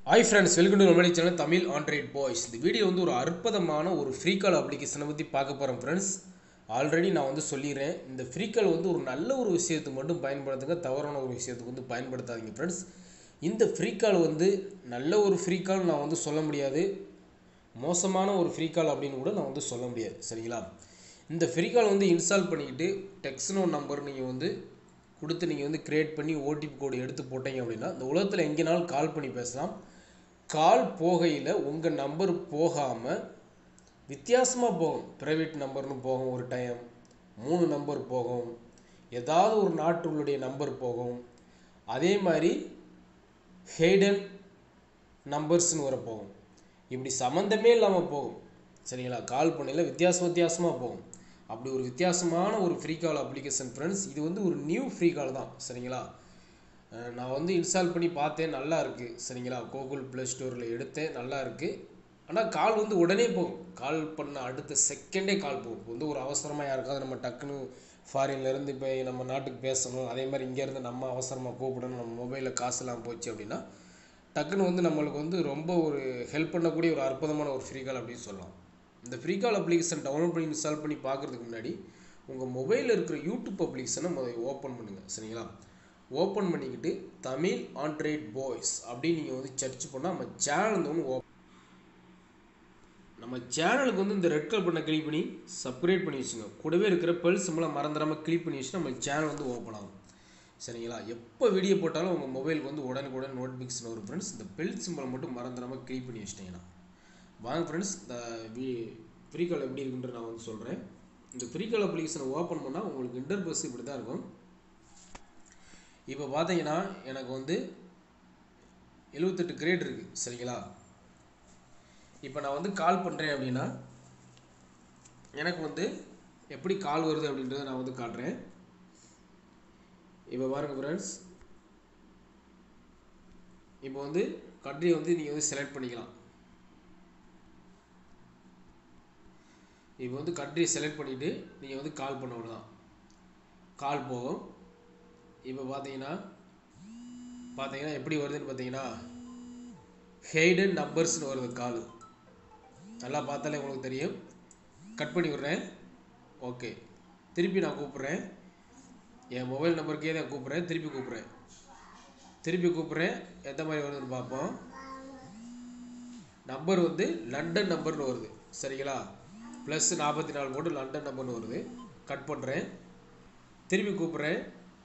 hi friends welcome to நம்மளுடைய channel Tamil Android boys இந்த video வந்து ஒரு அற்புதமான ஒரு ஃப்ரீ கால் அப்ளிகேஷனை பற்றி பார்க்க போகிறோம் ஃப்ரெண்ட்ஸ் ஆல்ரெடி நான் வந்து சொல்லிடுறேன் இந்த ஃப்ரீ கால் வந்து ஒரு நல்ல ஒரு விஷயத்துக்கு மட்டும் பயன்படுத்துங்க தவறான ஒரு விஷயத்துக்கு வந்து பயன்படுத்தாதீங்க ஃப்ரெண்ட்ஸ் இந்த ஃப்ரீ கால் வந்து நல்ல ஒரு ஃப்ரீ கால் நான் வந்து சொல்ல முடியாது மோசமான ஒரு ஃப்ரீ கால் அப்படின்னு கூட நான் வந்து சொல்ல முடியாது சரிங்களா இந்த ஃப்ரீ கால் வந்து இன்ஸ்டால் பண்ணிக்கிட்டு டெக்ஸ்னோ நம்பர் நீங்கள் வந்து கொடுத்து நீங்கள் வந்து க்ரியேட் பண்ணி ஓடிபி கோடு எடுத்து போட்டீங்க அப்படின்னா இந்த உலகத்தில் எங்கேனாலும் கால் பண்ணி பேசலாம் கால் போகையில் உங்கள் நம்பர் போகாமல் வித்தியாசமாக போகும் ப்ரைவேட் நம்பர்னு போகும் ஒரு டைம் மூணு நம்பர் போகும் ஏதாவது ஒரு நாட்டுடைய நம்பர் போகும் அதே மாதிரி ஹெய்டன் நம்பர்ஸ்னு வர போகும் இப்படி சம்மந்தமே இல்லாமல் போகும் சரிங்களா கால் பண்ணையில் வித்தியாச வித்தியாசமாக போகும் அப்படி ஒரு வித்தியாசமான ஒரு ஃப்ரீ கால் அப்ளிகேஷன் ஃப்ரெண்ட்ஸ் இது வந்து ஒரு நியூ ஃப்ரீ கால் தான் சரிங்களா அஹ் நான் வந்து இன்ஸ்டால் பண்ணி பார்த்தேன் நல்லா இருக்குது சரிங்களா கூகுள் ப்ளே ஸ்டோரில் எடுத்தேன் நல்லா இருக்குது ஆனால் கால் வந்து உடனே போகும் கால் பண்ண அடுத்த செகண்டே கால் போகும் இப்போ வந்து ஒரு அவசரமாக யாருக்காவது நம்ம டக்குன்னு ஃபாரின்லேருந்து இப்போ நம்ம நாட்டுக்கு பேசணும் அதே மாதிரி இங்கேருந்து நம்ம அவசரமாக கூப்பிடணும் நம்ம மொபைலில் காசுலாம் போச்சு அப்படின்னா டக்குன்னு வந்து நம்மளுக்கு வந்து ரொம்ப ஒரு ஹெல்ப் பண்ணக்கூடிய ஒரு அற்புதமான ஒரு ஃப்ரீ கால் அப்படின்னு சொல்லலாம் இந்த ஃப்ரீ கால் அப்ளிகேஷன் டவுன்லோட் பண்ணி இன்ஸ்டால் பண்ணி பார்க்குறதுக்கு முன்னாடி உங்கள் மொபைலில் இருக்கிற யூடியூப் அப்ளிகேஷனை முதல்ல ஓப்பன் பண்ணுங்கள் சரிங்களா ஓப்பன் பண்ணிக்கிட்டு தமிழ் ஆண்ட்ராய்ட் பாய்ஸ் அப்படின்னு நீங்கள் வந்து சர்ச் பண்ணால் நம்ம சேனல் வந்து ஒன்று ஓப்பன் நம்ம சேனலுக்கு வந்து இந்த ரெட் கலர் பண்ண கிளிக் பண்ணி சப்ஸ்கிரைப் பண்ணி வச்சுங்க கூடவே இருக்கிற பெல் சிம்பிளை மறந்துடாமல் கிளிக் பண்ணி வச்சுன்னா நம்ம சேனல் வந்து ஓப்பன் ஆகும் சரிங்களா எப்போ வீடியோ போட்டாலும் உங்கள் மொபைலுக்கு வந்து உடனுக்குடன் நோட்டிஃபிகேஷன் வரும் ஃப்ரெண்ட்ஸ் இந்த பெல் சிம்பிளை மட்டும் மறந்துடாமல் கிளிக் பண்ணி வச்சிட்டிங்கன்னா வாங்க ஃப்ரெண்ட்ஸ் இந்த வி ஃப்ரீ கால் எப்படி இருக்குன்றது நான் வந்து சொல்கிறேன் இந்த ஃப்ரீ கால் அப்ளிகேஷனை ஓப்பன் பண்ணால் உங்களுக்கு இன்டர்பஸ் இப்படி தான் இருக்கும் இப்போ பார்த்தீங்கன்னா எனக்கு வந்து எழுபத்தெட்டு கிரேட் இருக்குது சரிங்களா இப்போ நான் வந்து கால் பண்ணுறேன் அப்படின்னா எனக்கு வந்து எப்படி கால் வருது அப்படின்றத நான் வந்து காட்டுறேன் இப்போ பாருங்கள் ஃப்ரெண்ட்ஸ் இப்போ வந்து கண்ட்ரி வந்து நீங்கள் வந்து செலக்ட் பண்ணிக்கலாம் இப்போ வந்து கண்ட்ரி செலக்ட் பண்ணிவிட்டு நீங்கள் வந்து கால் பண்ண தான் கால் போகும் இப்போ பார்த்தீங்கன்னா பார்த்தீங்கன்னா எப்படி வருதுன்னு பார்த்தீங்கன்னா ஹெய்டன் நம்பர்ஸ்னு வருது கால் நல்லா பார்த்தாலே உங்களுக்கு தெரியும் கட் பண்ணி விட்றேன் ஓகே திருப்பி நான் கூப்பிட்றேன் என் மொபைல் நம்பருக்கே தான் கூப்பிட்றேன் திருப்பி கூப்பிட்றேன் திருப்பி கூப்பிட்றேன் எந்த மாதிரி வருதுன்னு பார்ப்போம் நம்பர் வந்து லண்டன் நம்பர்னு வருது சரிங்களா ப்ளஸ் நாற்பத்தி நாலு போட்டு லண்டன் நம்பர்னு வருது கட் பண்ணுறேன் திருப்பி கூப்பிட்றேன்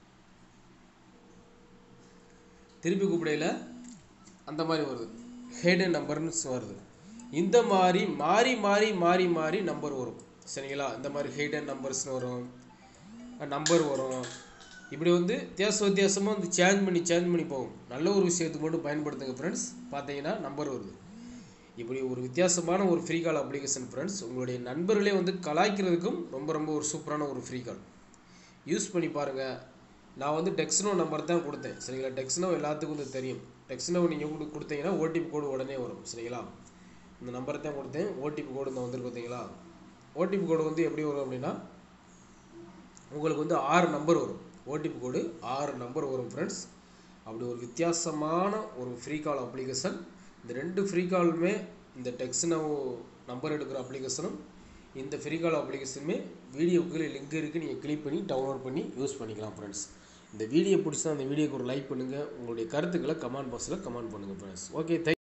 திருப்பி கூப்பிடையில் அந்த மாதிரி வருது ஹெடன் நம்பர்னு வருது இந்த மாதிரி மாறி மாறி மாறி மாறி நம்பர் வரும் சரிங்களா இந்த மாதிரி ஹெடன் நம்பர்ஸ்னு வரும் நம்பர் வரும் இப்படி வந்து வித்தியாச வித்தியாசமாக வந்து சேஞ்ச் பண்ணி சேஞ்ச் பண்ணி போகும் நல்ல ஒரு விஷயத்துக்கு மட்டும் பயன்படுத்துங்க ஃப்ரெண்ட்ஸ் பார்த்தீங்கன்னா நம்பர் வருது இப்படி ஒரு வித்தியாசமான ஒரு ஃப்ரீ கால் அப்ளிகேஷன் ஃப்ரெண்ட்ஸ் உங்களுடைய நண்பர்களே வந்து கலாய்க்கிறதுக்கும் ரொம்ப ரொம்ப ஒரு சூப்பரான ஒரு ஃப்ரீ கால் யூஸ் பண்ணி பாருங்கள் நான் வந்து டெக்ஸ்னோ நம்பர் தான் கொடுத்தேன் சரிங்களா டெக்ஸ்னோ எல்லாத்துக்கும் வந்து தெரியும் டெக்ஸ்னோ நீங்கள் கொடு கொடுத்தீங்கன்னா ஓடிபி கோடு உடனே வரும் சரிங்களா இந்த நம்பரை தான் கொடுத்தேன் ஓடிபி கோடு இந்த வந்துருக்கு பார்த்தீங்களா ஓடிபி கோடு வந்து எப்படி வரும் அப்படின்னா உங்களுக்கு வந்து ஆறு நம்பர் வரும் ஓடிபி கோடு ஆறு நம்பர் வரும் ஃப்ரெண்ட்ஸ் அப்படி ஒரு வித்தியாசமான ஒரு ஃப்ரீ கால் அப்ளிகேஷன் இந்த ரெண்டு ஃப்ரீ காலுமே இந்த டெக்ஸ்னோ நம்பர் எடுக்கிற அப்ளிகேஷனும் இந்த ஃப்ரீ கால் அப்ளிகேஷனுமே வீடியோக்குள்ளே லிங்க் இருக்குது நீங்கள் கிளிக் பண்ணி டவுன்லோட் பண்ணி யூஸ் பண்ணிக்கலாம் ஃப்ரெண்ட்ஸ் இந்த வீடியோ பிடிச்சா அந்த வீடியோக்கு ஒரு லைக் பண்ணுங்கள் உங்களுடைய கருத்துக்களை கமெண்ட் பாக்ஸில் கமெண்ட் பண்ணுங்கள் ஃப்ரெண்ட்ஸ் ஓகே தேங்க்